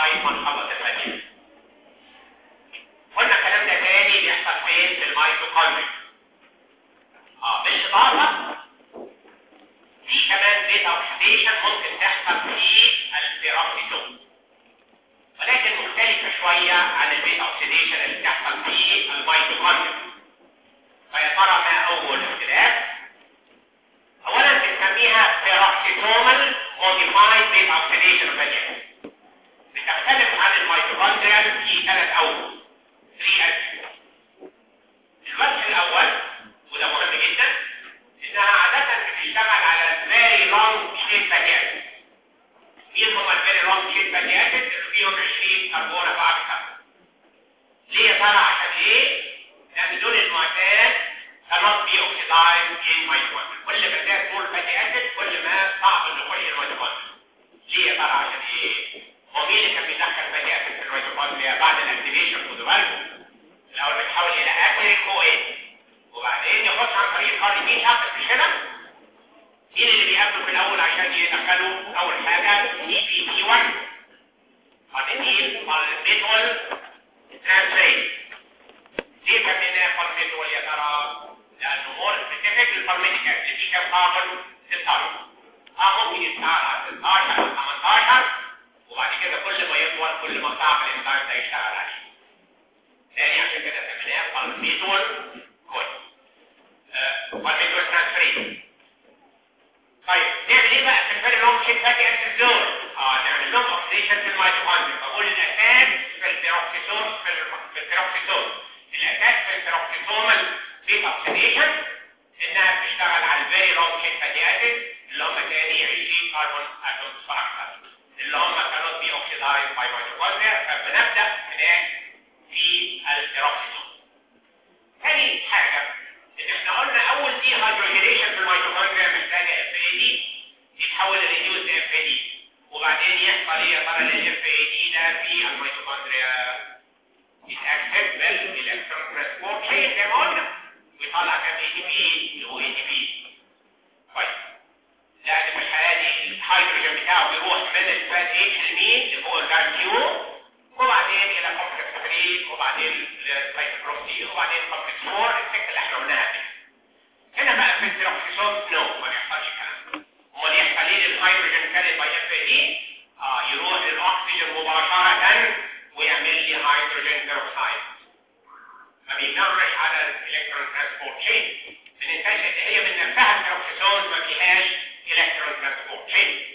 لغايه ما نخلص الفاتحه قلنا الكلام ده تاني بيحصل فين في الميتوكوندريا اه بالاضافه في كمان بيتا اوكسيديشن ممكن تحصل في البيروكسيتوم ولكن مختلفه شويه عن البيتا اوكسيديشن اللي بتحصل في الميتوكوندريا فيا ترى ما اول اختلاف اولا بنسميها بيروكسيتومال موديفايد بيتا اوكسيديشن فاليوم بتختلف عن الميتوكوندريا في ثلاث اوجه 3 أجزاء الوجه الأول وده مهم جدا إنها عادة بتشتغل على very long chain fatty acids مين هم ال very long chain fatty acids اللي فيهم 20 كربونة بعد كربون ليه يا ترى عشان إيه؟ لأن دول المعتاد cannot be oxidized in mitochondria كل ما زاد طول fatty acid كل ما صعب إنه يخش الميتوكوندريا ليه يا ترى عشان إيه؟ هو مين اللي كان بيدخل fatty acid في الميتوكوندريا بعد الاكتيفيشن خدوا بالكم الاول بتحاول الى اكل الكوين وبعدين يخش عن طريق الكارديمين شخص مش كده مين اللي بيقابله في الاول عشان يدخلوا اول حاجه اي بي تي 1 كارديمين بالميتول ترانسفيريز ليه سميناه بالميتول يا ترى لانه مور سبيسيفيك للبالميتيك اللي فيه كام كاربون 16 اه ممكن يشتغل على 16 او 18 وبعد كده كل ما يطول كل ما صعب الانسان ده يشتغل عليه ثاني عشان كده سميناه بالميتول كوين بالميتول ترانسفيريز طيب نعمل ايه بقى في الفيري لونج شيب فاتي اسيد دول اه نعمل لهم اوكسيديشن في الميتوكوندريا بقول الاساس في البيروكسيتوم في البيروكسيتوم الاساس في البيروكسيتومال بيت اوكسيديشن انها بتشتغل على الفيري لونج شيب فاتي اسيد اللي هم تاني 20 كربون اتومز فاكتور اللي هم كانوا بي اوكسيدايز باي ميتوكوندريا فبنبدا هناك في البيروكسيتوم ثاني حاجه ان احنا قلنا اول دي هيدروجينيشن في الميتوكوندريا محتاجه اف اي دي يتحول لريديوز اف اي دي وبعدين يحصل ايه يا ترى الاف اي دي ده في الميتوكوندريا يتاكسد بالالكترون ترانسبورت تشين زي ما قلنا ويطلع كام اي دي بي هو اي دي بي طيب لان في الحاله دي الهيدروجين بتاعه بيروح من الفات اتش لمين اللي هو الجاز كيو وبعدين الى كومبلكس 3 وبعدين لسايكلوبروستي وبعدين كومبلكس 4 السكه اللي احنا قلناها دي هنا بقى في البيروكسيزون نو ما بيحصلش الكلام ده امال يحصل ايه للهيدروجين كاري باي اف دي اه يروح للاكسجين مباشره ويعمل لي هيدروجين بيروكسايد ما بيمرش على الالكترون ترانسبورت تشين ما ننساش ان هي من نفسها البيروكسيزون ما فيهاش الكترون ترانسبورت تشين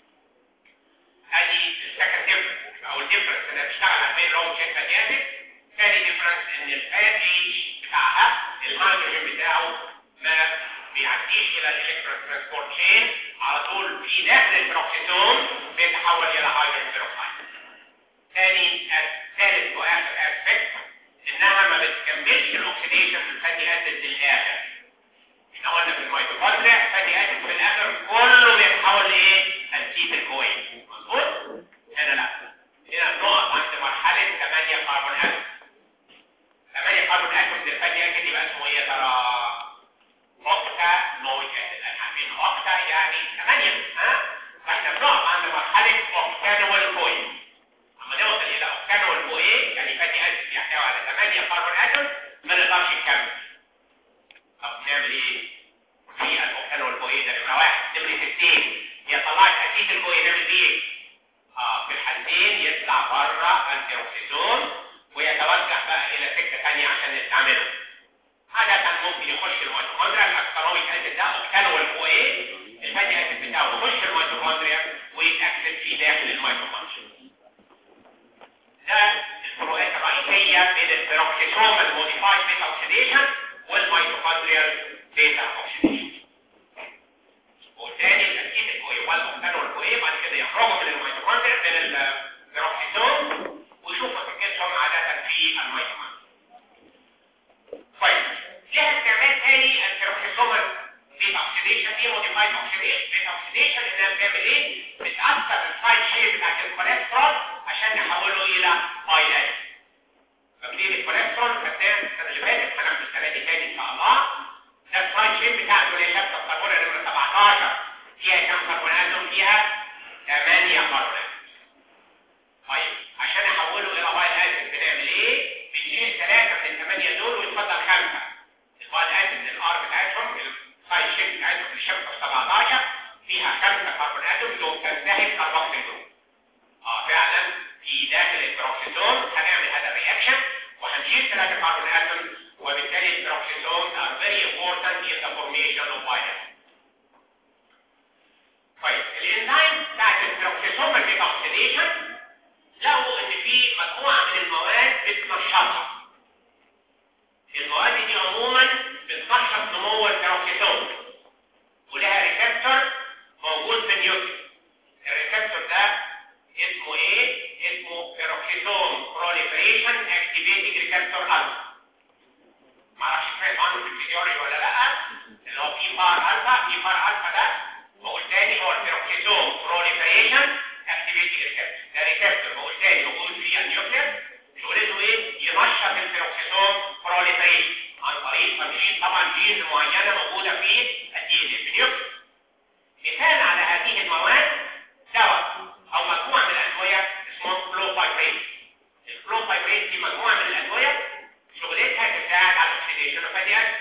ادي السكند ديفرنس او الديفرنس انها بتشتغل على بين لونج شيت فاتي اسيد ثاني ديفرنس ان الفات اتش بتاعها الهيدروجين بتاعه ما بيعديش الى الالكترون ترانسبورت تشين على طول في داخل البروكسيتوم بيتحول الى هيدروجين بيروكسيد ثاني ثالث واخر اسبكت انها ما بتكملش الاكسيديشن في الفاتي اسيد للاخر احنا قلنا في الميتوكوندريا الفاتي اسيد في الاخر كله بيتحول لايه؟ اسيد كوين مظبوط؟ هنا لا هنا نقط عند مرحله 8 كربون اتوم 8 كربون اتوم الفاتي اسيد يبقى اسمه ايه يا ترى؟ اوكتا نويك اسيد احنا عارفين اوكتا يعني 8 ها؟ فاحنا بنقف عند مرحله اوكتانول كوين اما نوصل الى اوكتانول كوين يعني فاتي اسيد يحتوي على 8 كربون اتوم ما نقدرش نكمل طب نعمل ايه؟ في الاوكتانول كوين ده نمره واحد نمره 60 هي طلعت اسيد الكوين نعمل بيه اه في الحالتين يطلع بره البيروكسيزون ويتوجه بقى الى سكه ثانيه عشان نستعمله هذا كان ممكن يخش الميتوكوندريا الاكترويك اسيد ده اوكتانول كوين الفاتي اسيد بتاعه يخش الميتوكوندريا ويتاكسد في داخل الميتوكوندريا ده الفروقات الرئيسيه بين البيروكسيزوم الموديفايد بيتا اوكسيديشن والميتوكوندريال بيتا اوكسيديشن والثاني الاسيد الكوي والاوكتانول الكوي بعد كده يخرجوا من الميتوكوندريا من البيروكسيزوم ويشوفوا سكتهم عاده في الميتوكوندريا طيب لها استعمال ثاني البيروكسيزوم بيتا اوكسيديشن دي موديفايد اوكسيديشن بيتا اوكسيديشن انها بتعمل ايه؟ بتاثر السايد شيب بتاعت الكوليسترول عشان نحوله الى اي اس فاكرين الكوليسترول خدناه السنه اللي فاتت هناخد السنه دي تاني ان شاء الله ده السايد شيب بتاعته اللي شابكه الكربونه نمره 17 فيها كام كربون اتوم فيها 8 كربون اتوم طيب خمسه كربون اتوم تقوم تنتهي كربوكسيل جروب اه فعلا في داخل البروكسيزوم هنعمل هذا الرياكشن وهنشيل ثلاثه كربون اتوم وبالتالي البروكسيزوم are very important in the formation of vitamins طيب الانزيم بتاعت البروكسيزوم بيتا اوكسيديشن لقوا ان في مجموعه من المواد بتنشطها المواد دي عموما بتنشط نمو البروكسيزوم ولها ريسبتور موجود في النيوكليس الريسبتور ده اسمه ايه؟ اسمه بيروكسيزوم بروليفريشن اكتيفيتنج ريسبتور الفا معرفش سمعت عنه في الفيديولوجي ولا لا اللي هو في بار الفا في بار الفا ده بقول تاني هو البيروكسيزوم بروليفريشن اكتيفيتنج ريسبتور ده ريسبتور بقول تاني موجود في النيوكليس شغلته ايه؟ ينشط البيروكسيزوم بروليفريشن عن طريق تنشيط طبعا جينز معينه موجوده في الدي ان النيوكليس مثال على هذه المواد دواء او مجموعه من الادويه اسمهم كلوفايبرين الكلوفايبرين دي مجموعه من الادويه شغلتها تساعد على الاكسيديشن اوف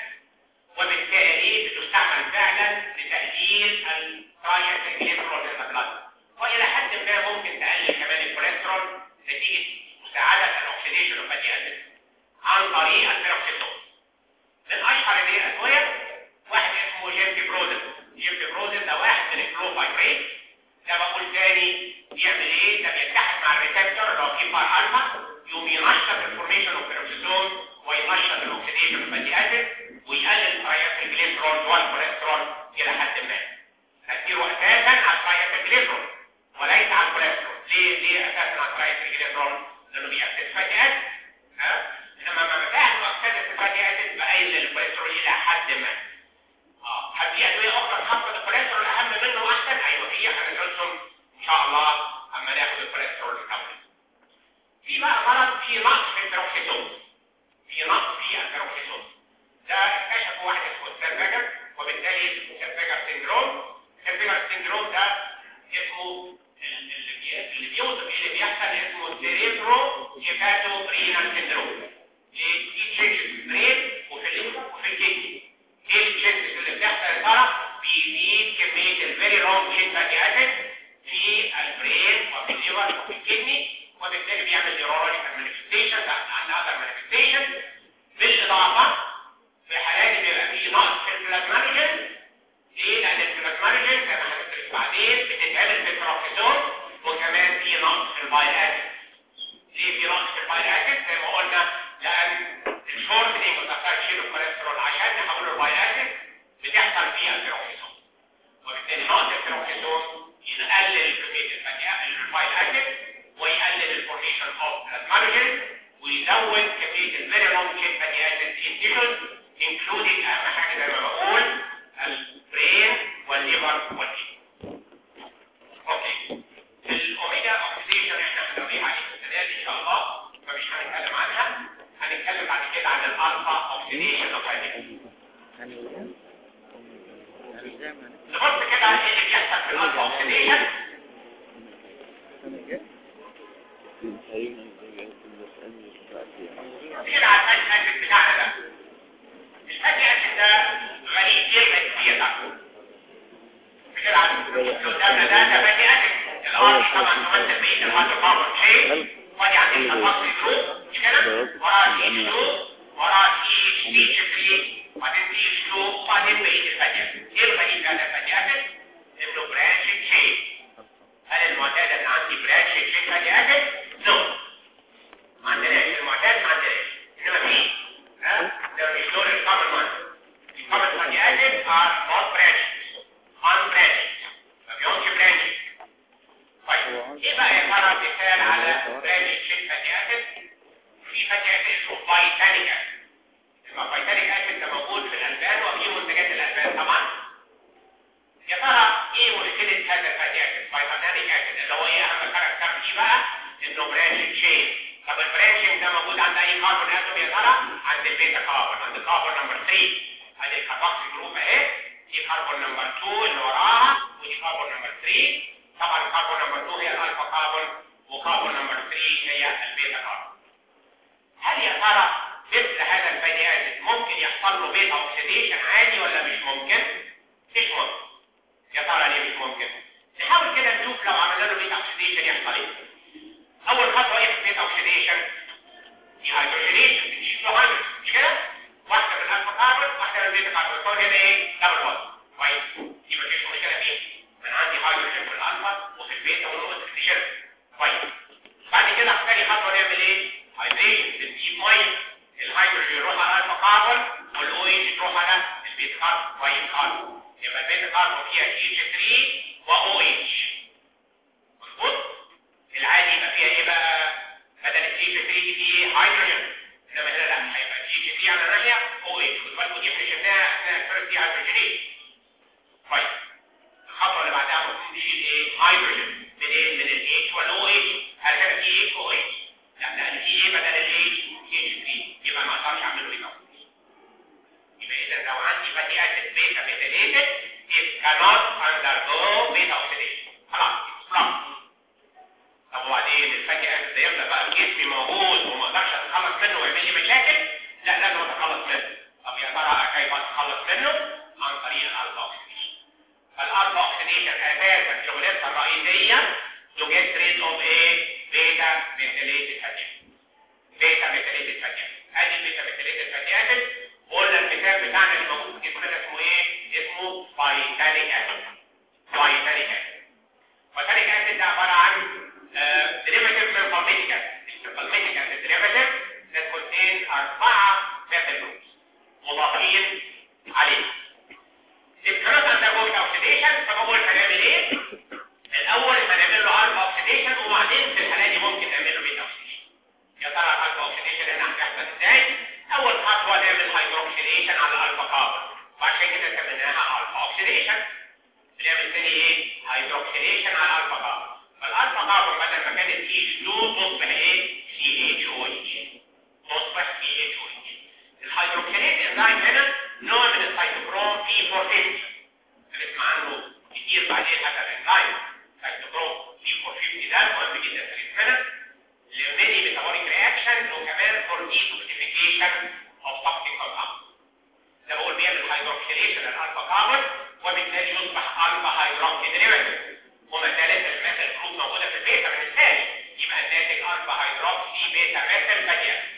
وبالتالي بتستعمل فعلا لتقليل الترايكليسرول في البلد والى حد ما ممكن تقلل كمان الكوليسترول نتيجه مساعده الاكسيديشن اوف عن طريق البيروكسيزون من اشهر هذه الادويه واحد اسمه جيمتي برودن جيمتي برودن ده واحد من الكلوفايبرين ده بقول تاني بيعمل ايه ده بيتحد مع الريسبتور اللي هو كيبار الفا يقوم ينشط الفورميشن اوف بيروكسيزون وينشط الاكسيديشن فاتي اسيد ويقلل الترايكليسرول والكوليسترول الى حد ما تاثيره اساسا على الترايكليسرول وليس على الكوليسترول ليه ليه اساسا على الترايكليسرول لانه بيأكسد فاتي اسيد ها انما ما مفاهيم مؤكده الفاتي اسيد بقلل الكوليسترول الى حد ما اه هل في ادويه اخرى تخفض الكوليسترول اهم منه واحسن ايوه هي هندرسهم ان شاء الله اما ناخد الكوليسترول الاول في بقى مرض في نقص في البيروكسيزون في نقص في البيروكسيزون ده اكتشفه واحد اسمه سيرفيجر وبالتالي اسمه سيرفيجر سيندروم سيرفيجر سيندروم ده اسمه ال- اللي بي- اللي بيوصف ايه اللي بيحصل اسمه سيريبرو هيباتو رينال سيندروم ليه؟ في تشينجز في البرين وفي الليفر وفي الكدني ايه التشينجز اللي بتحصل يا ترى؟ بيزيد كميه الفيري لونج تشين فاتي اسيد في البرين وفي الليفر وفي الكدني وبالتالي بيعمل نيورولوجيكال مانيفستيشن عند اذر مانيفستيشن بالاضافه في حالات بيبقى فيه نقص في البلازماريجن ليه؟ لان البلازماريجن زي ما هندرس بعدين بتتعمل في البروكسيزون وكمان في نقص في البايل اسيد ليه في نقص في البايل اسيد؟ زي ما قلنا لان الشورتنج والتفاكشن الكوليسترول عشان نحوله البايل اسيد بتحصل في البروكسيزون وبالتالي نقص البروكسيزون يقلل كميه الفاتي البايل اسيد ويقلل الفورميشن اوف بلازماريجن ويزود كميه الفيري لونج تشين فاتي اسيد ان تيشوز انكلودينج اهم حاجه زي ما بقول البرين والليفر والكدني. اوكي. الاوميجا اوكسيديشن احنا هنوريها عليكم السنه دي ان شاء الله فمش هنتكلم عنها هنتكلم بعد كده عن الالفا اوكسيديشن اوف نبص كده ايه اللي بيحصل في الالفا اوكسيديشن كده على الفاتي اسيد بتاعنا ده الفاتي اسيد ده غريب كلمه كتير ده كده على اللي قدامنا ده ده فاتي اسيد الار طبعا تمثل بقيه الهيدروكربون شيء ودي عندنا الفصل جروب مش كده وراه سي اتش 2 وراه سي اتش 3 وبعدين سي اتش 2 وبعدين بقيه الفاتي اسيد ايه الغريب ده الفاتي اسيد انه برانش شيء هل المعتاد ان عندي برانش شيء فاتي اسيد نو ما عندناش المعتاد ما عندناش انما في ها ده مش دول الكومن وان الكومن فاتي اسيد ار نوت برانشز unbranched ما بيهمش برانشز طيب ايه بقى يا ترى مثال على برانش شيء فاتي اسيد في فاتي اسيد اسمه فايتانيك اسيد يبقى فايتانيك اسيد ده موجود في الالبان وفي منتجات الالبان طبعا يا ترى ايه مشكله هذا الفاتي اسيد فايتانيك اسيد اللي هو ايه اهم كاركتر فيه بقى انه برانش تشين طب البرانشنج ده موجود عند اي كاربون اتوم يا ترى عند البيتا كاربون عند كاربون نمبر 3 ادي الكاربوكسي جروب اهي دي كاربون نمبر 2 اللي وراها ودي كاربون نمبر 3 طبعا كاربون نمبر 2 هي الالفا كاربون وكاربون نمبر 3 هي البيتا كاربون هل يا ترى مثل هذا الفاتي اسيد ممكن يحصل له بيتا اوكسيديشن عادي ولا مش ممكن؟ مش ممكن يا ترى ليه مش ممكن نحاول كده نشوف لو عملنا له بيتا اوكسيديشن يحصل ايه اول خطوه ايه في البيتا اوكسيديشن دي هيدروجينيشن بتشيل له هيدروجين مش كده واحده من الالفا كاربون واحده من البيتا كاربون الكون هنا ايه دبل بوند كويس دي مفيش مشكله فيها انا عندي هيدروجين في الالفا وفي البيتا ونقص في الشركه كويس بعد كده تاني خطوه نعمل ايه هيدريشن بنجيب ميه الهيدروجين يروح على الالفا كاربون والاو اتش تروح على البيتا كاربون كويس خالص يبقى البيتا كاربون فيها اتش 3 و اتش مظبوط العادي يبقى فيها ايه بقى بدل الاتش 3 دي فيه ايه هيدروجين انما هنا لا هيبقى اتش 3 على ناحيه او اتش خد بالكم دي احنا شفناها اثناء الفيرست دي هيدروجينيشن طيب الخطوه اللي بعدها المفروض نشيل ايه هيدروجين من ايه من الاتش والاو اتش هل كان في اتش او اتش لا لان في ايه بدل الاتش اتش 3 يبقى ما اقدرش اعمل له ايه يبقى اذا لو عندي فاتي اسيد بيتا ميثيليتد it cannot undergo beta oxidation خلاص خلاص طب وبعدين الفاتي اسيد ده يفضل بقى في جسمي موجود وما اقدرش اتخلص منه ويعمل لي مشاكل لا لازم اتخلص منه طب يا ترى كيف اتخلص منه عن طريق الالفا اوكسيديشن فالالفا اوكسيديشن اساسا شغلتها الرئيسيه to get rid of a beta methylated fatty acid beta methylated fatty acid ادي البيتا methylated fatty acid قلنا الكتاب بتاعنا اللي موجود في جسمنا اسمه ايه اسمه فايتاليك اسيد فايتاليك اسيد فايتاليك اسيد ده عباره عن ديريفاتيف من فالميتيك اسيد الفالميتيك اسيد ديريفاتيف that contain اربعه methyl groups مضافين عليه الكرات اندرجو اوكسيديشن فبقول هنعمل ايه الاول هنعمل له الفا اوكسيديشن وبعدين في الحاله دي ممكن نعمل له بيتا اوكسيديشن يا ترى الالفا اوكسيديشن هنا هتحصل ازاي اول خطوه نعمل هيدروكسيديشن على الالفا كاربون وعشان كده سميناها الفا اوكسيديشن بنعمل تاني ايه هيدروكسيديشن على الالفا كاربون فالالفا كاربون بدل ما كانت سي اتش 2 تصبح ايه سي اتش او اتش تصبح سي اتش او اتش الهيدروكسيديز انزيم هنا نوع من السيتوكروم بي 450 هنسمع عنه كتير بعدين هذا الانزيم سيتوكروم بي 450 ده مهم جدا في جسمنا لميني ميتابوليك رياكشن وكمان فور ديتوكسيفيكيشن اوف توكسيك كومباوند ده بقول بيعمل هيدروكسيليشن الالفا كاربون وبالتالي يصبح الفا هيدروكسي ديريفاتيف وما زالت الميثل جروب موجوده في البيتا ما ننساش يبقى الناتج الفا هيدروكسي بيتا ميثل فاتي اسيد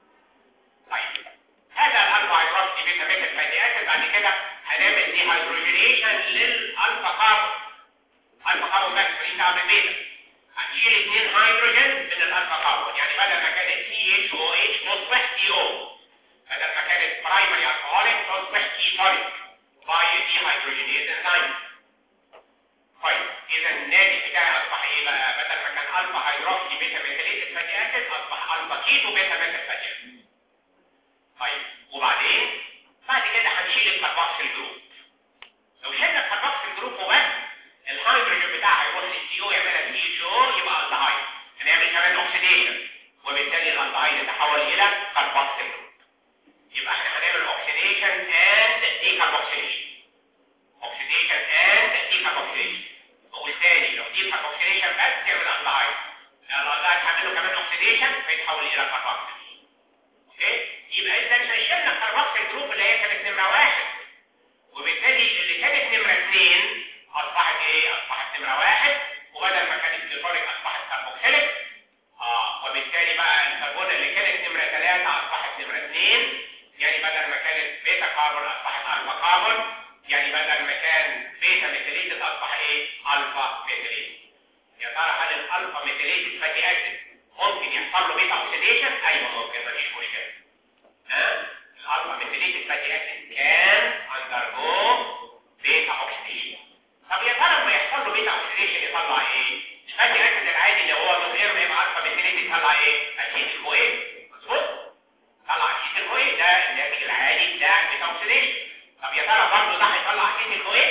طيب هذا الالفا هيدروكسي بيتا ميثل فاتي اسيد بعد كده هنعمل دي هيدروجينيشن للالفا كاربون الفا كاربون بس فري تعمل بيتا هنشيل اثنين هيدروجين من الالفا كاربون يعني بدل ما كانت سي اتش او اتش تصبح سي او بدل ما كانت برايمري الكحوليك تصبح كيتونيك باي دي هيدروجينيز انزيم طيب اذا الناتج بتاعي اصبح ايه بقى بدل ما كان الفا هيدروكسي بيتا ميثيليتد فاتي اسيد اصبح الفا كيتو بيتا ميثيل فاتي اسيد طيب وبعدين بعد كده هنشيل الكربوكسيل جروب لو شلنا الكربوكسيل جروب وبس الهيدروجين بتاعها يروح للسي او يعملها سي اتش او يبقى الدهايد هنعمل كمان اوكسيديشن وبالتالي الالدهايد يتحول الى كربوكسيل جروب يبقى احنا هنعمل اوكسيديشن اند ديكاربوكسيليشن اوكسيديشن اند ديكاربوكسيليشن بقول تاني لو ديكاربوكسيليشن بس تعمل الدهايد الالدهايد هعمله كمان اوكسيديشن فيتحول الى كربوكسيل اوكي يبقى اذا شلنا الكربوكسيل جروب اللي هي كانت نمره واحد وبالتالي اللي كانت نمره اثنين اصبحت ايه اصبحت نمره واحد وبدل ما كانت كلوريك اصبحت كربوكسيليك اه وبالتالي بقى الكربون اللي كانت نمره ثلاثة اصبحت نمره اثنين يعني بدل ما كانت بيتا كاربون اصبحت الفا كاربون يعني بدل ما كان بيتا ميثيليتد اصبح ايه الفا ميثيليتد يا ترى هل الالفا ميثيليتد فاتي اسيد ممكن يحصل له بيتا اوكسيديشن ايوه ممكن مفيش مشكله ها الالفا ميثيليتد فاتي اسيد كان اندرجو بيتا اوكسيديشن طب يا ترى لما يحصل له بيتا اوكسيديشن يطلع ايه الفاتي اسيد العادي اللي هو من غير ما يبقى الفا ميثيليتد يطلع ايه اسيد الكويس مظبوط طلع اسيد الكويس ده الناتج العادي بتاع البيتا اوكسيديشن طب يا ترى برضه ده هيطلع اسيد الكويس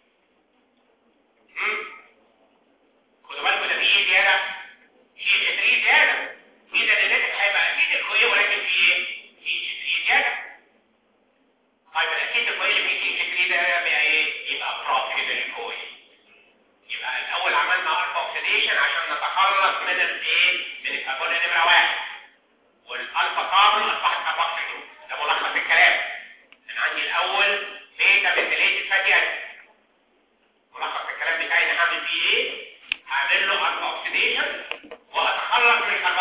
خدوا بالكم ده في ايه زياده في اتش 3 زياده اذا الناتج هيبقى اسيد الكويس ولكن في ايه في اتش 3 زياده طيب الاسيد الكويس اللي في اتش 3 ده بقى ايه يبقى بروفيتبل كويس يبقى الاول عملنا الفا اوكسيديشن عشان نتخلص من الايه من الكربون نمره واحد والالفا كاربون اصبحت كاربوكسيل جروب ده ملخص الكلام انا عندي الاول بيتا ميثيليتد فاتي اسيد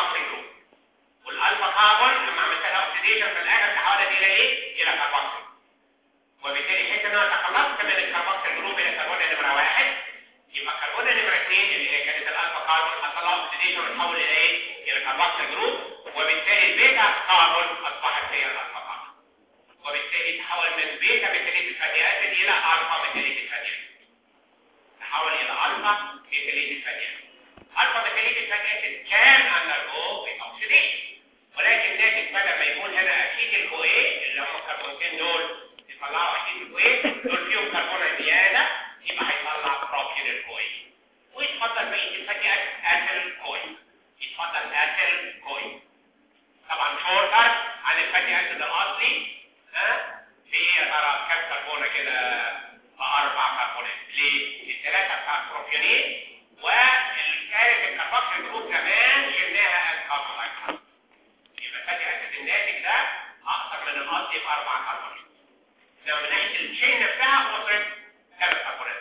كاربوكسيل جروب والالفا كاربون لما عملت لها اوكسيديشن في الاخر تحولت الى ايه؟ الى كاربوكسيل وبالتالي حيث ان انا تخلصت من الكربوكسيل جروب الى كربون نمره واحد يبقى كربون نمره اثنين اللي هي كانت الالفا كاربون حصل لها اوكسيديشن وتحول الى ايه؟ الى كربوكسيل جروب وبالتالي البيتا كاربون اصبحت هي الالفا كاربون وبالتالي تحول من بيتا ميثيليت فاتي اسيد الى الفا ميثيليت فاتي اسيد تحول الى الفا ميثيليت فاتي اسيد الفا ميثيليت فاتي اسيد كان اندرجو اوكسيديشن ولكن ناتج بدل ما يكون هنا اسيد الكويه اللي هم الكربونتين دول يطلعوا اسيد الكويه دول فيهم كربون زياده يبقى هيطلع بروبيل الكويه ويتفضل بقيه الفاتي اسيد كويه يتفضل اسيد كويه طبعا شورتر عن الفاتي اسيد الاصلي ها في يا ترى كام كربونه كده اربع كربونات ليه؟ الثلاثه بتاع البروبيونين والكارث الكربوكسيل جروب كمان شلناها الكربوكسيل يبقى فاتي اسيد الناتج ده اكثر من الاصلي باربع كربونات لو من ناحيه الشين نفسها وصلت ثلاث كربونات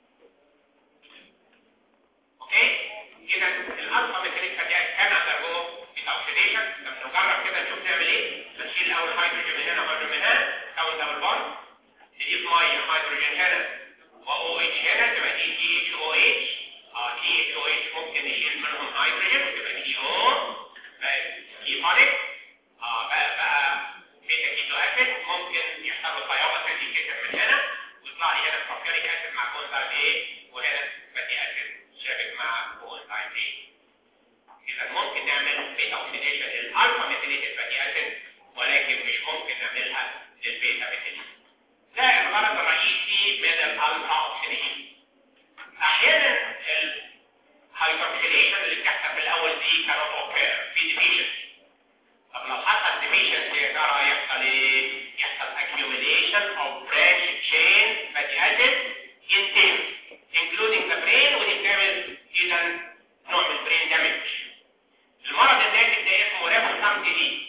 اوكي اذا الالفا ميثيليك فاتي اسيد كان اندرجو اوكسيديشن طب نجرب كده نشوف نعمل ايه نشيل الاول هيدروجين من هنا وهيدروجين من هنا كون دبل بوند نضيف ميه هيدروجين هنا و او اتش هنا تبقى دي تي اتش او اتش اه تي اتش او اتش ممكن نشيل منهم هيدروجين وتبقى دي او بقى كيتونيك اه بقى بقى بيتا كيتو اسيد ممكن يحصل له بايومتر يتكسر من هنا ويطلع لي هنا بروبيونيك اسيد مع كونزايم ايه وهنا فاتي اسيد شابك مع كونزايم ايه اذا ممكن نعمل بيتا اوكسيديشن للالفا ميثيليت فاتي اسيد ولكن مش ممكن نعملها للبيتا ميثيليت ده الغرض الرئيسي من الالفا اوكسيديشن احيانا الهايدروكسيليشن اللي بتحصل في الاول دي كانت اوكير في ديفيشنسي طب لو حصل ديفيشنسي يا ترى يحصل ايه؟ يحصل accumulation of branch chain fatty acid in cells including the brain ودي بتعمل اذا نوع من brain damage المرض الناتج ده اسمه ريفسام ديزيز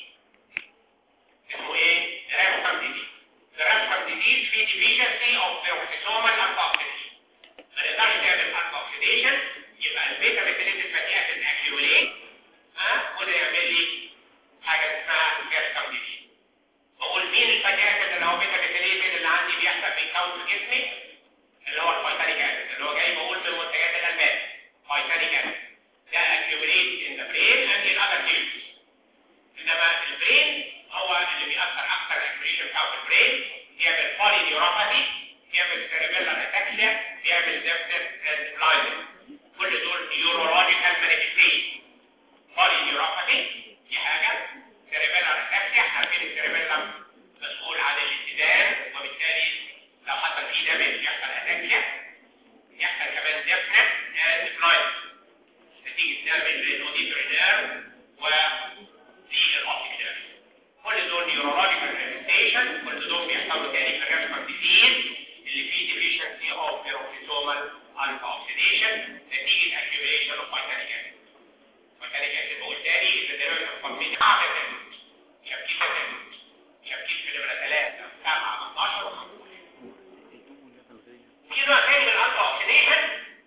اسمه ايه؟ ريفسام ديزيز الريفسام ديزيز في ديفيشنسي اوف بيروكسيسومال انتوكسيديشن ما نقدرش نعمل انتوكسيديشن يبقى البيتا ميثيليت فاتي اسيد اكيوليت ها وده يعمل لي حاجه اسمها ريفسام ديزيز بقول مين الفاتي اسيد اللي هو بيتا ميثيليت اللي عندي بيحصل بيكون في جسمي اللي هو الفيتانيك اسيد اللي هو جاي بقول من منتجات الالبان فيتانيك اسيد ده accumulate in the brain and in other tissues انما البرين هو اللي بيأثر اكثر accumulation بتاعه في البرين بيعمل polyneuropathy بيعمل cerebellar ataxia بيعمل deafness and blindness كل دول neurological manifestation polyneuropathy دي حاجة cerebellar ataxia عارفين السيربيلم مسؤول عن الاتزان وبالتالي لو حصل فيه دامج يحصل ataxia يحصل كمان deafness and blindness نتيجة دامج للأوديتوري نيرف وللأوبتيك نيرف كل دول نيورولوجيكال مانيفستيشن كل دول بيحصلوا تاني في الريسبر ديزيز اللي فيه deficiency of peroxisomal alpha oxidation نتيجة accumulation of vitanic acid vitanic acid بقول تاني is a derivative from many other acids شبكيت acids شبكيت في نمرة 3 7 12 في نوع تاني من الالفا اوكسيديشن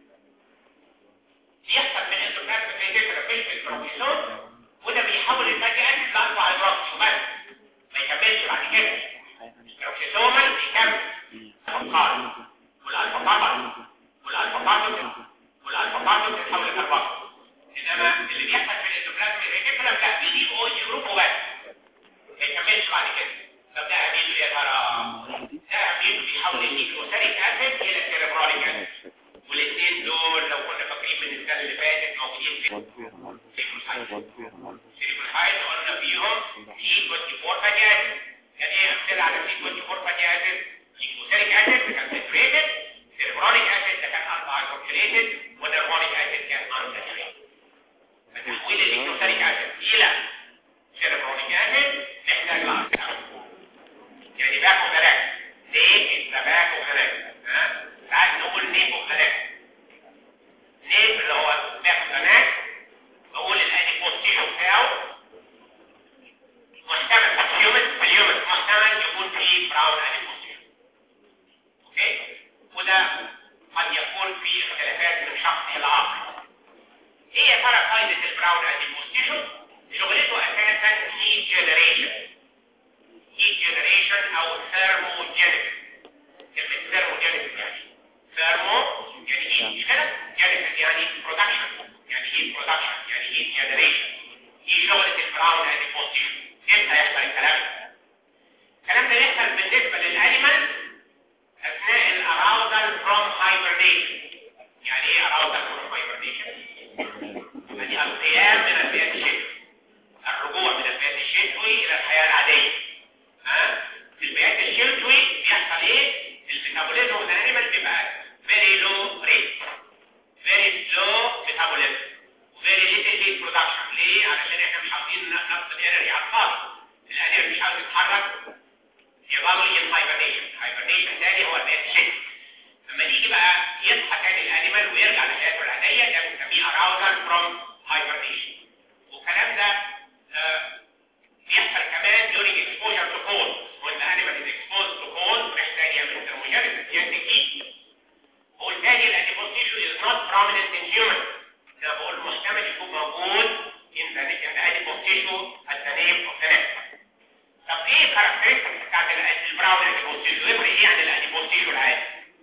بيحصل من اندوبلازم فيتيكولا مش في البروكسون وده بيحول الفاتي اسيد لالفا هيدروكسي وبس ما يكملش بعد كده البروكسيسومال بيكمل فقال والالفا بابل والالفا بابل والالفا بابل بتتحول لكربون انما اللي بيحصل في الاندوبلازم فيتيكولا لا بيجي او اتش جروب وبس ما يكملش بعد كده طب ده امينو يا ترى ده امينو بيحول النيكلوسيريك اسيد الى سيريبراليك اسيد والاثنين دول لو كنا فاكرين من السنه اللي فاتت موجودين في السيريبروسايت قلنا فيهم سي 24 فاتي اسيد يعني ايه امثله على سي 24 فاتي اسيد نيكلوسيريك اسيد كان ساتوريتد سيريبراليك اسيد ده كان الفا هيدروكسيليتد ونيرفونيك اسيد كان انساتوريتد فتحويل النيكلوسيريك اسيد الى سيريبراليك اسيد نحتاج لها يعني باكو ثلاثة نيم باكو ثلاثة ها ساعات نقول نيم وثلاثة نيم اللي هو باكو ثلاثة بقول الادي بوستيشن بتاعه محتمل في اليومن في اليومن محتمل يكون فيه براون ادي بوستيشن اوكي وده قد يكون في اختلافات من شخص الى اخر ايه يا ترى فايده البراون اديبوز تيشو شغلته اساسا هيت جنريشن هيت جنريشن او ثيرموجينيس كلمه ثيرموجينيس يعني ثيرمو يعني هيت مش كده جينيس يعني برودكشن يعني هيت برودكشن يعني هيت جنريشن دي شغله البراون اديبوز تيشو امتى يحصل الكلام ده الكلام ده يحصل بالنسبه للانيمال اثناء الاراوزال فروم هايبرنيشن يعني ايه اراوزال فروم هايبرنيشن يعني القيام من البيئات الشتوي الرجوع من البيئات الشتوي الى الحياه العاديه ها في البيئات الشتوي بيحصل ايه الميتابوليزم of the animal بيبقى very low rate very slow metabolism very little heat production ليه علشان احنا مش عاوزين نفقد انرجي على الفاضي الانيمال مش عاوز يتحرك يظل ان هايبرنيشن هايبرنيشن تاني هو البيئات الشتوي لما نيجي بقى يصحى تاني الانيمال ويرجع لحياته العاديه ده بنسميه اراوزال فروم هايبرنيشن والكلام ده آه بيحصل كمان during exposure to cold when the animal is exposed to cold محتاج يعمل thermogenesis ينتج heat بقول تاني الاديبوز tissue is not prominent in humans ده بقول محتمل يكون موجود in the, in the adipose tissue at the name of the neck طب ايه الكاركترستكس بتاعت البراون اديبوز tissue يفرق ايه عن الاديبوز tissue العادي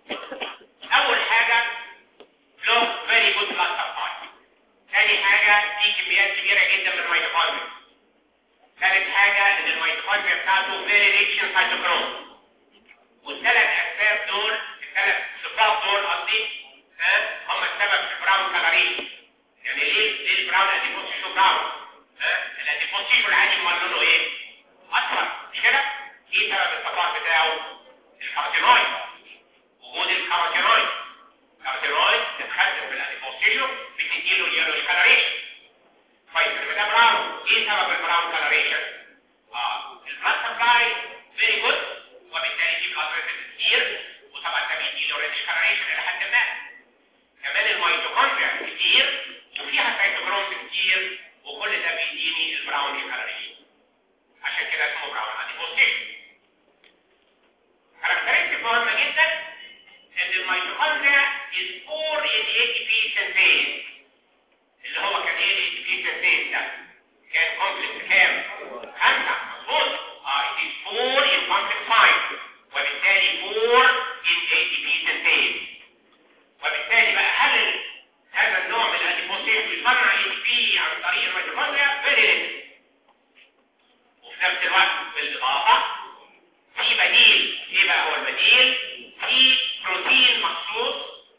اول حاجة flow very good blood supply ثاني حاجة في كميات كبيرة جدا من الميتوكوندريا ثالث حاجة ان الميتوكوندريا بتاعته very rich in cytochrome والثلاث اسباب دول الثلاث صفات دول قصدي ها هم السبب في البراون كالوريز يعني ليه ليه البراون اديبوز تيشو براون ها الاديبوز تيشو العادي امال لونه ايه اصفر مش كده ايه سبب الصفار بتاعه الكاروتينويد وجود الكاروتينويد الكاروتينويد تتخزن في الاديبوز تيشو بتديله اليلوش كالوريشن طيب يبقى ده براون ايه سبب البراون كالوريشن اه البلاد سبلاي فيري جود وبالتالي في بلاد فيسل كتير وطبعا ده بيديله ريتش كالوريشن الى حد ما كمان الميتوكوندريا كتير وفيها سيتوكرومز كتير وكل ده بيديني البراون كالوريشن عشان كده اسمه براون اديبوز تيشو كاركترستيك مهمه جدا ان الميتوكوندريا is poor in ATP synthase اللي هو كان ايه ATP synthase ده كان كومبلكس كام خمسة مظبوط اه it is poor in complex 5 وبالتالي poor in ATP synthase وبالتالي بقى هل هذا النوع من الاديبوسيت بيصنع ATP عن طريق الميتوكوندريا very little وفي نفس الوقت بالاضافه في بديل ايه بقى هو البديل في بروتين مخصوص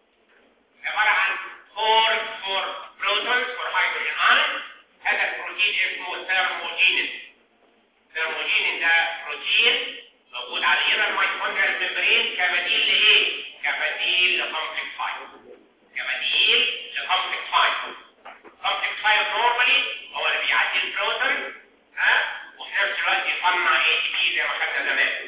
عباره عن فور فور بروتونز فور هيدروجين ايون هذا البروتين اسمه ثيرموجينين ثيرموجينين ده بروتين موجود على يرى الميتوكوندريال ميمبرين كبديل لايه كبديل لكومبلكس 5 كبديل لكومبلكس 5 كومبلكس 5 نورمالي هو اللي بيعدي البروتون ها وفي نفس الوقت يصنع اي تي بي زي ما خدنا زمان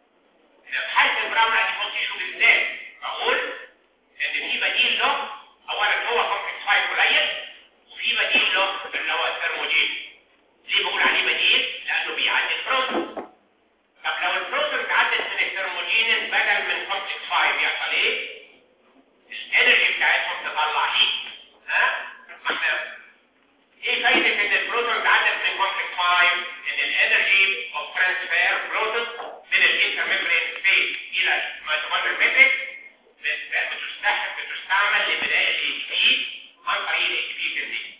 في حاله البراون اديبوز تيشو بالذات بقول ان في بديل له اولا هو كومبلكس 5 قليل وفي بديل له اللي هو الثيرموجين ليه بقول عليه بديل لانه بيعدي البروتون طب لو البروتون عدت من الثيرموجين بدل من كومبلكس 5 يحصل ايه الانرجي بتاعتهم تطلع هيت ها ما احنا ايه فايده ان البروتون عدت من كومبلكس 5 ان الانرجي اوف ترانسفير بروتون من الانترميمبرين سبيس الى الميتوكوندريال ماتريكس بتستخدم بتستعمل لبناء الاي تي عن طريق الاي تي بي سنتيز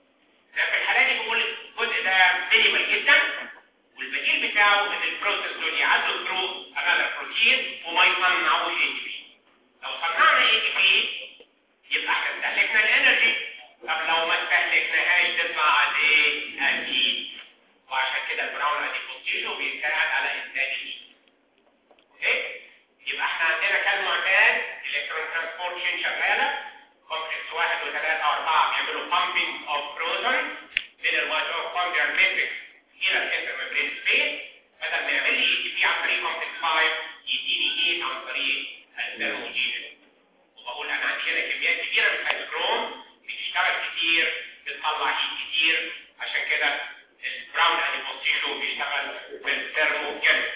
في الحاله دي بقول الجزء ده مينيمال جدا والبديل بتاعه ان البروسيس دول يعدوا ثرو انذر بروتين وما يصنعوش اي تي بي لو صنعنا اي تي بي يبقى احنا استهلكنا الانرجي طب لو ما استهلكناهاش تطلع قد ايه؟ اكيد وعشان كده البراون اديبوز تيشو بيساعد على انتاج الهيت اوكي يبقى احنا عندنا كام معتاد الكترون ترانسبورت شين شغاله كومبلكس واحد وثلاثه واربعه بيعملوا pumping of proton من الميتوكوندريال ماتريكس الى الانترميمبرين سبيس بدل ما يعمل لي اي تي بي عن طريق كومبلكس 5 يديني هيت عن طريق الثيرموجين وبقول انا عندي هنا كميات كبيره من الهيدروكروم بتشتغل كتير بتطلع هيت كتير عشان كده البراون اديبوز تيشو بيشتغل بالثيرموجينيس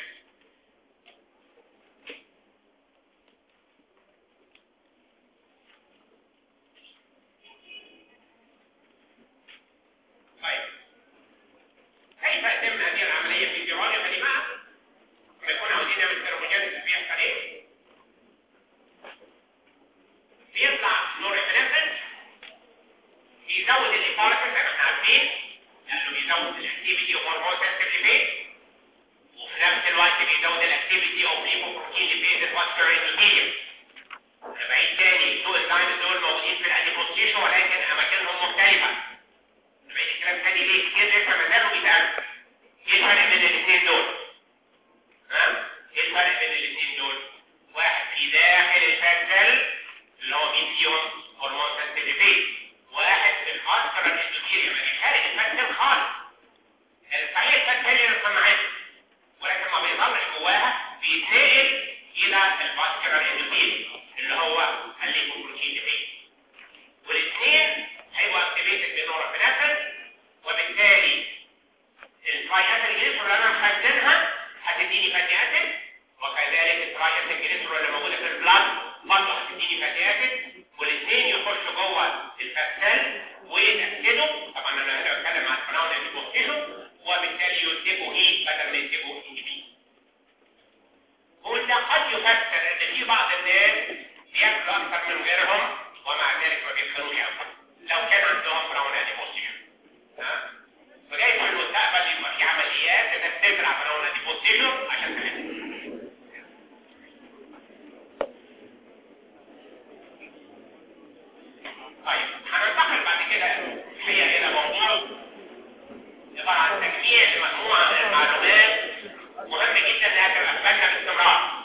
بيزود الاكتيفيتي اوف هرمون سنسيتيف ليبيد وفي نفس الوقت بيزود الاكتيفيتي اوف ليبوبروتين ليبيد الفاسكولار اندوثيليوم انا بعيد تاني تو انزيمز دول موجودين في الاديبوس تيشو ولكن اماكنهم مختلفه انا بعيد الكلام تاني ليه كتير لسه ما زالوا بيتعبوا ايه الفرق بين الاثنين دول ها ايه الفرق بين الاثنين دول واحد في داخل الفات سيل اللي هو مين فيهم هرمون سنسيتيفيت واحد في الفاسكولار اندوثيليوم يعني خارج الفات سيل خالص الصحيح الفات سيل يرسم معاك ولكن ما بيظلش جواها بيتنقل الى الفاسكولار اندوثيليوم اللي هو الليبوبروتين ليبيد والاثنين هيبقوا اكتيفيتد بالنورابينفرين وبالتالي التراي اسيد جليسرول اللي انا مخزنها هتديني فاتي اسيد وكذلك التراي اسيد جليسرول اللي موجوده في البلاد برضه هتديني فاتي اسيد والاثنين يخشوا جوه الفاسل ويتاكدوا طبعا انا هنا بتكلم عن الفناون اللي وبالتالي ينتجوا هيت بدل ما ينتجوا انهبين وده قد يفسر ان في بعض الناس بياكلوا اكثر من غيرهم ومع ذلك ما بيتخنوش قوي لو كان عندهم براون اديبوسيشن ها فجاي في المستقبل يبقى في عمليات انك تزرع براون اديبوسيشن عشان تخس طيب هننتقل بعد كده الحقيقه الى موضوع عباره عن تجميع لمجموعه من المعلومات مهم جدا انها تبقى في بالنا باستمرار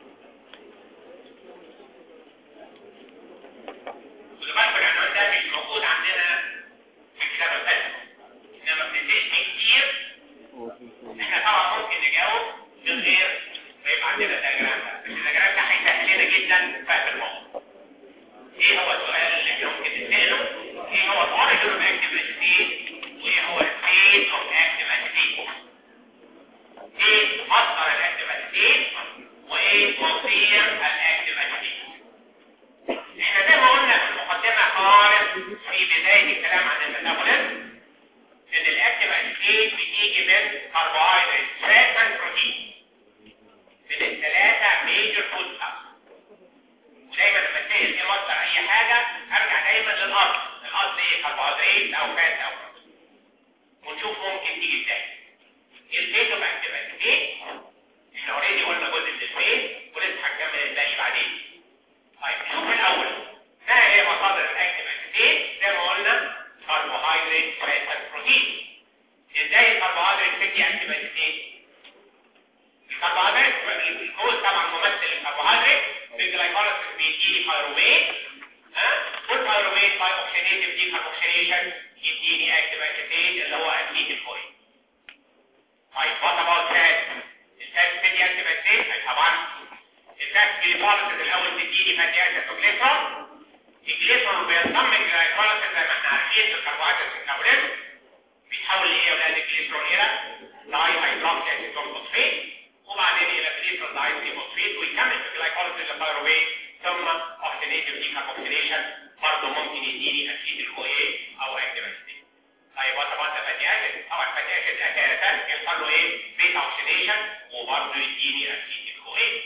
خدوا بالكم العنوان ده مش موجود عندنا في الكتاب الفلسفي انما بنتقل كتير احنا طبعا ممكن نجاوب من غير ما يبقى عندنا دياجرام بس الدياجرام ده هيسهل لنا جدا فهم الموضوع ايه هو السؤال اللي احنا ممكن نساله ايه هو الاوريجن اوف اكتيف ستيت وايه هو الستيت اوف اكتيف ستيت ايه مصدر الاكتيف ستيت وايه مصير الاكتيف ستيت احنا زي ما قلنا في المقدمه خالص في بدايه الكلام عن الميتابوليزم ان الاكتيف ستيت بتيجي من كربوهيدرات فات اند بروتين من الثلاثه ميجر فود ودايما لما اتسال ايه مصدر اي حاجه ارجع دايما للاصل الاصل ايه كربوهيدرات او فات او بروتين ونشوف ممكن تيجي ازاي الفيت اوف اكتيفيتي احنا اوريدي قلنا جزء من الفيت ولسه هنكمل الباقي بعدين طيب نشوف الاول ما هي مصادر الاكتيفيتي زي ما قلنا كربوهيدرات فات بروتين ازاي الكربوهيدرات بتدي اكتيفيتي الكربوهيدرات الجلوكوز طبعا ممثل الكربوهيدرات في الجلايكوليسيس بيديني بايروميت ها والبايروميت باي اوكسيديتيف دي كاربوكسيليشن يديني اكتيفيتي اللي هو اسيد الكوين طيب وات اباوت فات الفات بتدي اكتيفيتي طبعا الفات جليكوليسيس الاول تديني فاتي اسيد وجليسرول الجليسرول بينضم الجلايكوليسيس زي ما احنا عارفين في الكربوهيدرات الميتابوليزم بيتحول لايه يا اولاد الجليسرول الى داي هيدروكسي اسيتون فوسفيت وبعدين الى جليسرول داي فوسفيت ويكمل في الجلايكوليسيس للبيروميت ثم اوكسيديتيف دي كاربوكسيليشن برضه ممكن يديني اسيد الكو ايه او اكتيفيتي طيب وات اباوت فاتي اسيد طبعا فاتي اسيد اساسا يحصل له ايه بيتا اوكسيديشن وبرضه يديني اسيد الكو ايه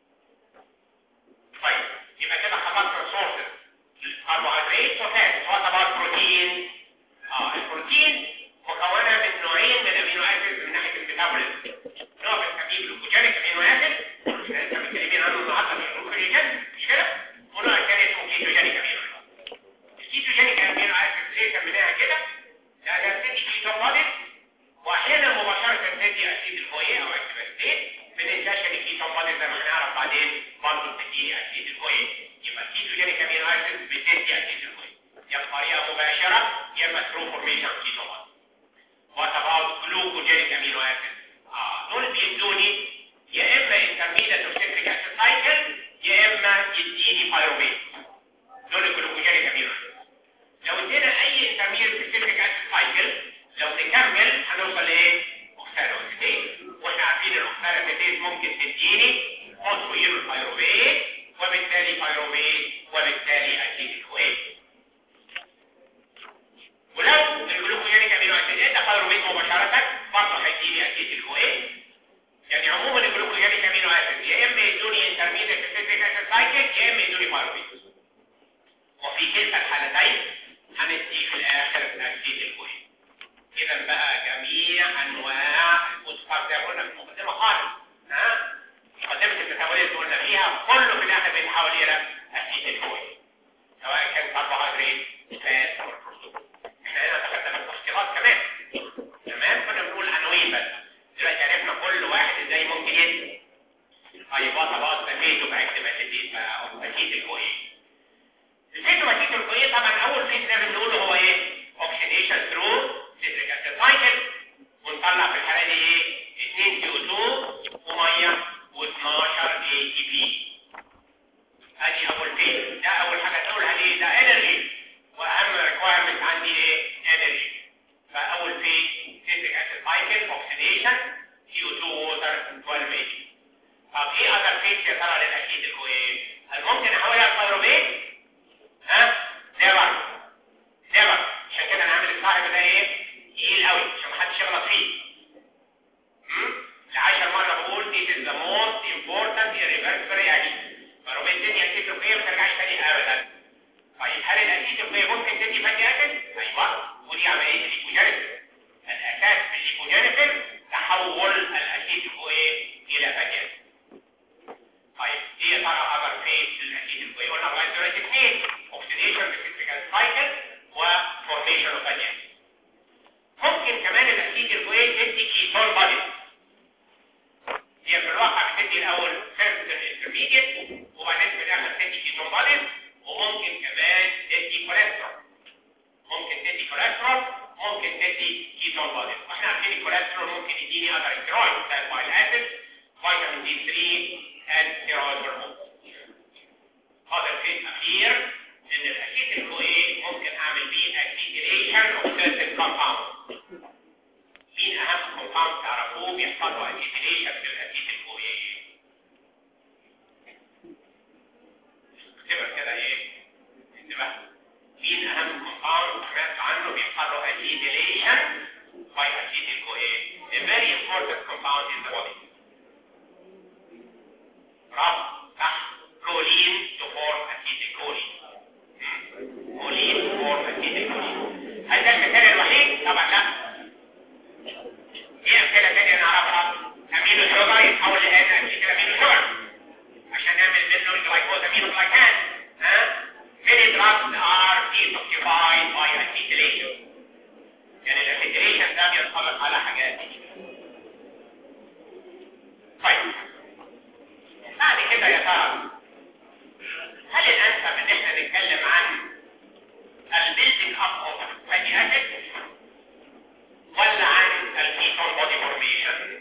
طيب يبقى كده خلصنا السورسز الكربوهيدرات وفات وات اباوت بروتين اه البروتين مكونه من نوعين من الامينو اسيد من ناحيه الميتابوليزم نوع بنسميه جلوكوجينيك امينو اسيد احنا لسه متكلمين عنه النهارده في الجلوكوجين مش كده ونوع الثاني اسمه كيتوجينيك امينو اسيد الكيتوجينيك امينو اسيد ليه سميناها كده لانها بتدي كيتو بوديز واحيانا مباشره تدي اسيد الكويه او اكتيفيتيت بننتشر الكيتو بوديز زي ما هنعرف بعدين برضه بتدي اسيد الكويه يبقى الكيتوجينيك امينو اسيد بتدي اسيد الكويه يا بطريقه مباشره يا اما ثرو فورميشن كيتو بوديز what about glucogenic amino acids اه دول بيدوني يا اما intermediate of citric acid cycle يا اما يديني pyruvate دول الجلوكوجينيك امينو acids لو ادينا اي intermediate في citric acid cycle لو نكمل هنوصل لايه اوكسالوسيتيز واحنا عارفين الاوكسالوسيتيز ممكن تديني فوسفويل البيروفيت وبالتالي بيروفيت وبالتالي اسيد الكويت ولو الجلوكوجينيك امينو اسيد ادى بايروميت مباشره برضه هيديني اسيد الكويت يعني عموما الجلوكوجينيك امينو اسيد يا اما يدوني انترميديت سيتريك اسيد سايكل يا اما يدوني بايروميت وفي كلتا الحالتين هندي في الاخر اسيد الكويت اذا بقى جميع انواع الفوسفات زي ما قلنا في المقدمه خالص ها مقدمه الميتابوليزم قلنا فيها كله في الاخر بيتحول الى اسيد الكوين سواء كان كربوهيدرات فات او بروتين احنا هنا دخلنا في التفصيلات كمان تمام كنا بنقول عناوين بس دلوقتي عرفنا كل واحد ازاي ممكن يدي طيب وطبقات باتيتو بكتب اسيديت بقى او باتيت الكوين الفيتو باتيت الكوين طبعا اول فيت لازم نقوله هو ايه اوكسيديشن ثرو سيتريك اسيد سايكل ونطلع في الحاله دي ايه 2 سي او 2 وميه و12 اي تي بي ادي اول فيت ده اول حاجه تقولها دي ده انرجي واهم ريكوايرمنت عندي ايه انرجي فاول فيت سيتريك اسيد سايكل اوكسيديشن سي او 2 ووتر 12 اي تي طب ايه اذر فيتس يا ترى للاكيد الكويس هل ممكن احولها لفيروبيت ها نيفر نيفر عشان كده انا عامل الصاحب ده ايه تقيل قوي عشان ما حدش يغلط فيه لعشر مرة بقول this is the most important irreversible reaction فيروبيت تدي اكيد الكويس ما ترجعش تاني ابدا طيب هل الاكيد الكويس ممكن تدي فاتي اسيد ايوه ودي عملية الليبوجينيسيس الاساس في الليبوجينيسيس تحول الاكيد الكويس الى فاتي اسيد طيب دي يا ترى اذر فيز للاكيد الكوي قلنا لغايه دلوقتي اثنين اوكسيديشن بالفيزيكال سايكل وفورميشن اوف انيان ممكن كمان الاكيد الكوي تدي كيتون بادي هي في الواقع بتدي الاول فيرست انترميديت وبعدين في الاخر تدي كيتون بادي وممكن كمان تدي كوليسترول ممكن تدي كوليسترول ممكن تدي كيتون بادي واحنا عارفين الكوليسترول ممكن يديني اذر ستيرويد زي البايل اسيد فيتامين دي 3 and steroid hormones. هذا الفيت الأخير إن الأكيد الكوي ممكن أعمل بيه acetylation of certain compounds. مين أهم compound تعرفوه بيحصل له acetylation في الأكيد الكوي؟ اكتبها كده إيه؟ اكتبها. مين أهم compound سمعت عنه بيحصل له acetylation by acid الكوي؟ A very important compound in the body. برافو صح كولين تفورم اسيد الكولين كولين تفورم اسيد الكولين هل ده المثال الوحيد؟ طبعا لا ايه امثله ثانيه نعرفها؟ امينو شوجر يتحول لان اسيد الامينو شوجر عشان نعمل منه الجلايكوز امينو جلايكان ها many drugs are detoxified by acetylation يعني الاسيتيليشن ده بينطبق على حاجات كتير طيب بعد كده يا ترى هل الانسب ان احنا نتكلم عن البيلدينج اب اوف فاتي اسيد ولا عن الكيتون بودي فورميشن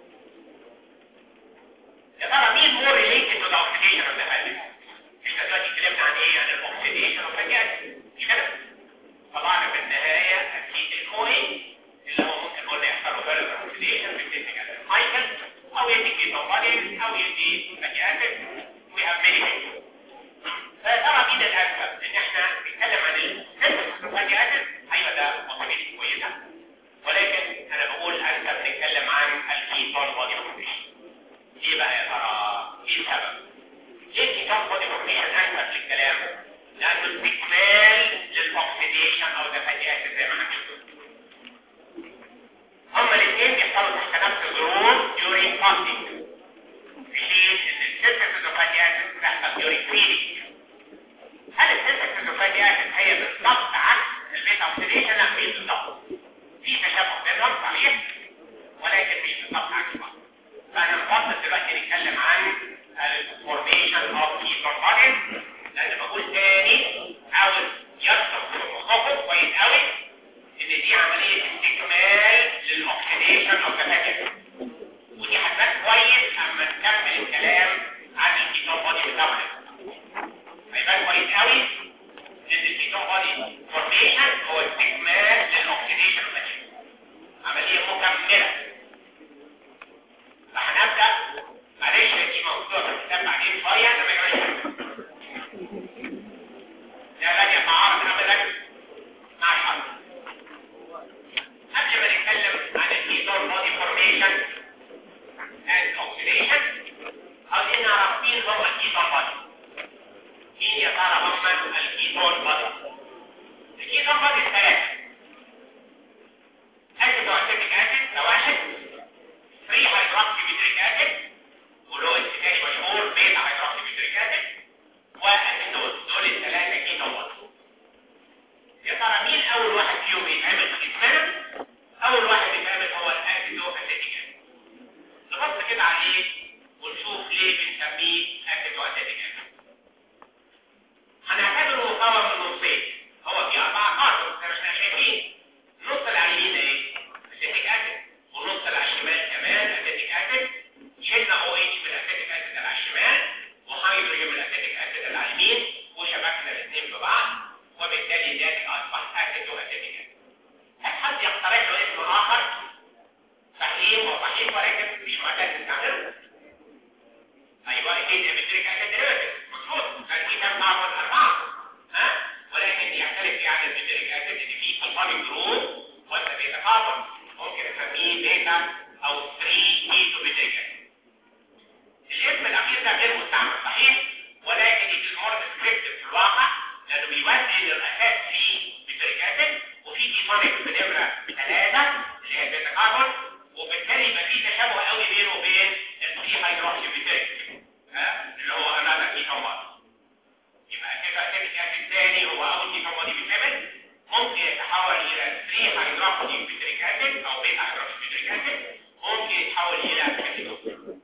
يا ترى مين مور ريليتد تو ذا اوكسيديشن اوف ذا فاتي احنا دلوقتي اتكلمنا عن ايه عن الاوكسيديشن اوف فاتي اسيد مش كده طلعنا في النهايه اكيد الكوين اللي هو ممكن قلنا يحصل له فيرجر اوكسيديشن في الفيزيكال سايكل او يدي كيتون بودي او يدي فاتي اسيد وي هاف ماني ثينجز فترى مين الانسب ان احنا نتكلم عن السيرفس فاتي اسيد ايوه ده possibility كويسه ولكن انا بقول انسب نتكلم عن الكيتون بودي فورميشن ليه بقى يا ترى ايه السبب ليه الكيتون بودي فورميشن انسب للكلام لانه استكمال للاكسيديشن او ذا فاتي اسيد زي ما احنا هما الاثنين بيحصلوا تحت نفس الظروف during fasting في حين ان السيرفس الزفاتي اسيد بتحصل during feeding هل السيرفس الزفاتي اسيد هي بالضبط عكس البيتا اوكسيديشن؟ لا مش بالضبط في تشابه بينهم صحيح ولكن مش بالضبط عكس بعض فانا مفضل دلوقتي نتكلم عن الفورميشن اوف كيتون بوديز لان بقول تاني عاوز يرسم في مخكم كويس قوي ان دي عمليه استكمال للاكسيديشن اوف ذا ودي هتبان كويس اما نكمل الكلام عن الكيتون بودي ميتابوليزم هيبان كويس قوي ان الكيتون بودي فورميشن هو استكمال للاكسيديشن اوف عمليه مكمله فهنبدا معلش دي موضوع في الكتاب بعدين شويه لما يبقاش ده لن يتعارض ابدا مع الحرب قبل ما نتكلم عن الكيتون بودي فورميشن اند اوكسيديشن عاوزين نعرف مين هم الكيتون بودي مين يا ترى هم الكيتون بودي الكيتون بودي ثلاثه بيوتريك اسيد وله اسم تاني مشهور بيتا هيدروكسي بيوتريك اسيد واسيتون دول الثلاثه كيتون يا ترى مين اول واحد فيهم يتعمل في جسمنا اول واحد يتعمل هو الاسيدو اسيتيك اسيد نبص كده عليه ونشوف ليه بنسميه اسيدو اسيتيك اسيد هنعتبره مكون من نصين هو في اربعه قاطر زي ما احنا شايفين النص اللي على اليمين ايه اسيتيك اسيد والنص اللي على الشمال كمان اسيتيك اسيد شلنا او اتش من الاسيتيك اسيد اللي على الشمال وهيدروجين من الاسيتيك اسيد اللي على اليمين وشبكنا الاثنين ببعض وبالتالي ذلك اصبح اسيد واسيتيك اسيد هل حد يقترح له اسم اخر صحيح وصحيح ولكن مش معتاد نستعمله ايوه اكيد بتدرك اسيد ديريفيتيف مظبوط كان في كام نعرف اربعه ها ولكن يختلف في عدد بتدرك اسيد ان في كيتونيك جروب وانت بيتفاضل ممكن نسميه بيتا او 3 كيتو بتدرك اسيد الاسم الاخير ده غير مستعمل صحيح ولكن it is more descriptive في الواقع لانه بيودي للاساس في بتدرك اسيد وفي كيتونيك بنمره ثلاثه اللي هي البيتا كاربون وبالتالي يبقى في تشابه قوي بينه وبين الفري هيدروكسي بتدرك ها اللي هو انذر كيتون يبقى كده اسيتيك اسيد تاني هو اول كيتون بودي بيتعمل ممكن يتحول الى 3 هيدروكسي بتريك اسيد او بيتا هيدروكسي بتريك اسيد ممكن يتحول الى اسيتون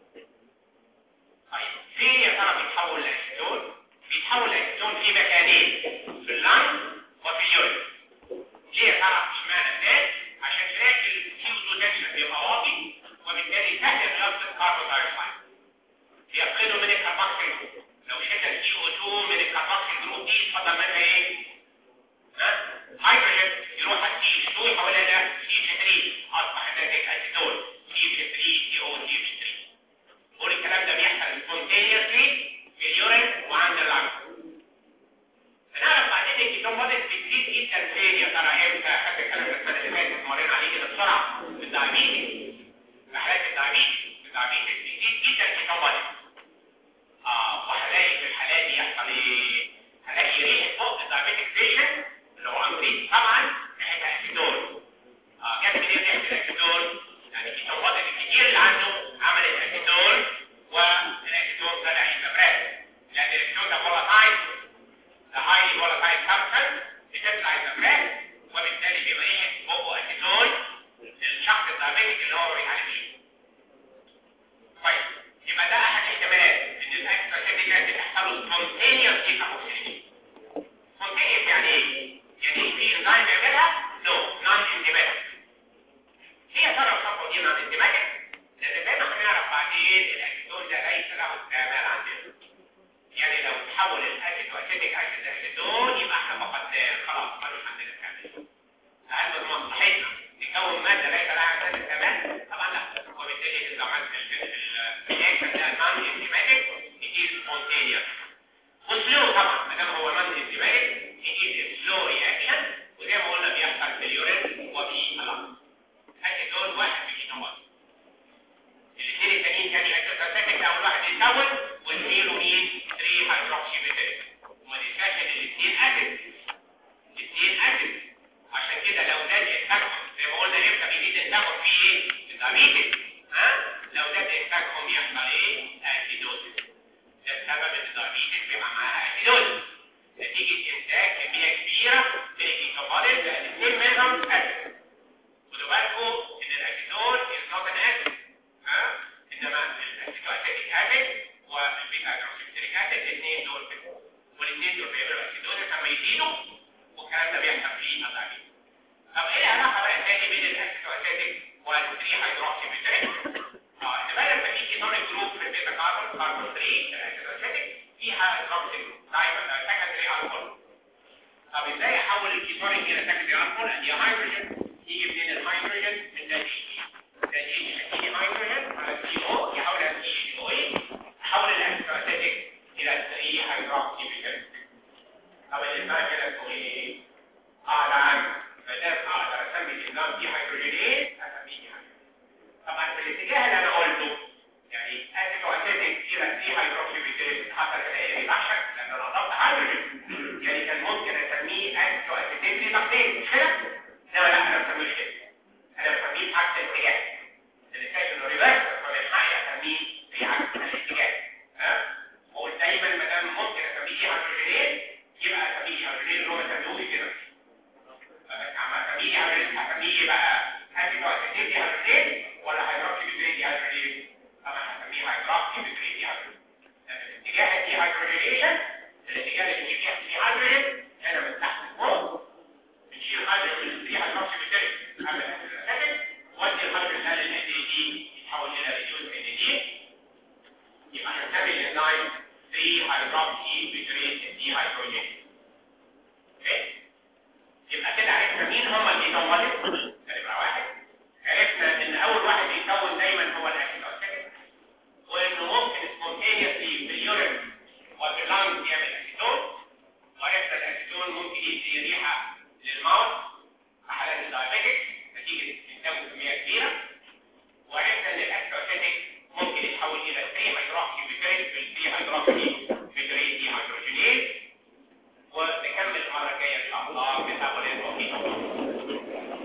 طيب فين يا ترى بيتحول لاسيتون بيتحول لاسيتون في مكانين في اللنج وفي اليورين ليه يا ترى اشمعنى ده عشان تلاقي الكيوتو تنشن بيبقى واطي وبالتالي سهل رياضه الكربون دايوكسيد يفقدوا من الكربوكسيل جروب لو شلنا السي او 2 من الكربوكسيل جروب دي اتفضل منها ايه ها هيدروجين يروح على السي اتش 2 يحولها الى سي اتش 3 اصبح ذاتك اسيتون سي اتش 3 سي او سي اتش 3 كل الكلام ده بيحصل سبونتينيوسلي في اليورين وعند اللنج هنعرف بعدين الكيتون بوديز بتزيد جدا فين يا ترى امتى فاكر الكلام ده السنه اللي فاتت مرينا عليه كده بسرعه في الدايابيتس في حالات الدايابيتس الدايابيتس بتزيد جدا الكيتون بوديز اه وهلاقي في الحالات دي يحصل ايه هلاقي ريحه فوق الدايابيتك بيشنت اللي هو امريكي طبعا ريحه اسيدون اه جت منين ريحه الاسيدون يعني كيتون بوديز الكتير اللي عنده عملت اسيدون والاسيدون طلع يتبرد لان الاسيدون ده فولاتايل ده هايلي فولاتايل سبستانس بتطلع يتبرد وبالتالي بيبقى ريحه بقه اسيدون للشخص الدايابيتك اللي هو ما بيتعالجش طيب يبقى ده احد الاحتمالات ان الاكستراسيتيك اسيد يحصل له سبونتينيوس ديكابوكسيليشن سبونتينيوس يعني ايه؟ يعني في انزيم يعملها؟ نو نون انزيماتيك هي ترى الخطوه دي نون انزيماتيك لان زي ما هنعرف بعدين الاسيدون ده ليس له استعمال عندنا يعني لو تحول الاسيد واسيتيك اسيد لاسيدون يبقى احنا فقدناه خلاص ملوش عندنا استعمال هل من مصلحتنا نكون ماده ليس لها عندنا استعمال؟ طبعا لا وبالتالي اذا عملت الرياكشن ده نون انزيماتيك it is spontaneous وسلو طبعا ما دام هو نون انزيماتيك it is a slow reaction وزي ما قلنا بيحصل في اليورين وفي اللنج اسيدون واحد في الكيتون الاثنين التانيين تاني اسيدوساتيك اول واحد يتكون والزيرو مين 3 هيدروكسي بيتريك وما ننساش ان الاثنين اسيد الاثنين اسيد عشان كده لو زاد انتاجهم زي ما قلنا امتى بيزيد انتاجهم في ايه؟ في الدايابيتس ها؟ لو زاد انتاجهم يحصل ايه؟ اسيدوزيس ده السبب ان الدايابيتس بيبقى معاها اسيدوزيس نتيجة انتاج كمية كبيرة من الكيتوبوليز لان الاثنين منهم اسيد خدوا بالكم ان الاسيدون is not an acid ها؟ انما الاسيدواسيتيك اسيد والبيتا هيدروكسيبتريك اسيد الاثنين دول كده والاثنين دول بيعملوا اسيدوزيس لما يزيدوا والكلام ده بيحصل في الدايابيتس طب ايه العلاقه بقى الثاني بين الاسيتواسيتيك والثري هيدروكسي بيتريك اه ان بدل ما في كيتونيك جروب في البيتا كاربون كاربون 3 الاسيتواسيتيك فيها هيدروكسي جروب دايما سكندري الكول طب ازاي احول الكيتونيك الى سكندري الكول ادي هيدروجين يجي منين الهيدروجين من ده دي ده دي يدي هيدروجين على السي او يحولها لسي او اي احول الاسيتواسيتيك الى 3 هيدروكسي بيتريك طب الانزيم كده اسمه ايه؟ اعلى عنه فدام اقدر اسمي الانزيم دي هيدروجينيز اسميه هيدروجين طبعا في الاتجاه اللي انا قلته يعني اسيد واسيتيك الى سي هيدروكسي بيتريك حصل هنا ايه بيبحشر لان انا اضفت هيدروجين يعني كان ممكن اسميه اسيد واسيتيك ريدكتيز مش كده؟ لا لا انا ما بسميهوش كده انا بسميه بعكس الاتجاه الاتجاه انه ريفرس فمن حقي اسميه في عكس الاتجاه ها وقلت دايما ما دام ممكن اسميه دي هيدروجينيز يبقى اسميه هيدروجين اللي هو سموه كده اما اسميه هيدروجين اسميه بقى اسيد اسيتيك هيدروجين ولا هيدروكسي بتريدي هيدروجين اما هسميه هيدروكسي بتريدي هيدروجين اتجاه الدي هيدروجينيشن الاتجاه اللي بنجيب فيها الدي هيدروجين هنا من تحت لفوق بنشيل الهيدروجين من الدي هيدروكسي بتريدي قبل الاسيتيك ودي الهيدروجين ده للان دي دي يتحول الى ريديوس ان دي يبقى هنسمي الانزيم 3 هيدروكسي بتريد دي هيدروجين اوكي يبقى كده عرفنا مين هم اللي بيكونوا نمره واحد عرفنا ان اول واحد بيكون دايما هو الاكيد اوكسيد وانه ممكن سبونتينيوسلي في اليورين وفي اللانج يعمل اسيتون وعرفنا الاسيتون ممكن يدي ريحه للماوس في حالات الدايابيتكس نتيجه انتاجه كميه كبيره وعرفنا ان الاكيد اوكسيد ممكن يتحول الى 3 هيدروكسي بيتريد في 3 هيدروكسي بيتريد دي هيدروجينيز ونكمل المره الجايه ان شاء الله ميتابوليزم وكيتون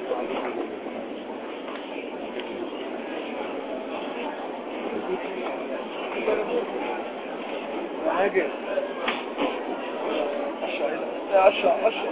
حاجة عشرة عشرة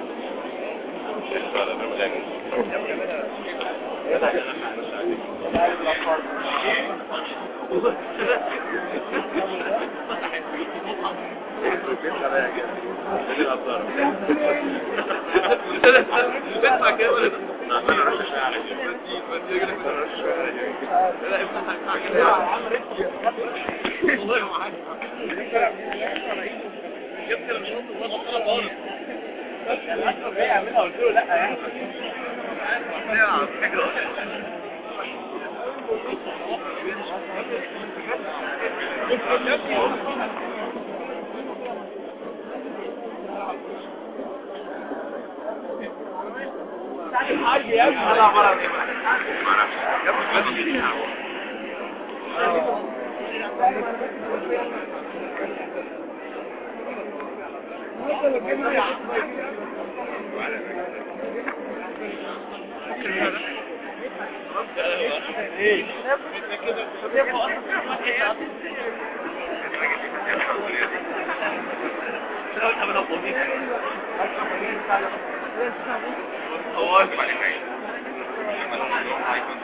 هو واقف عليه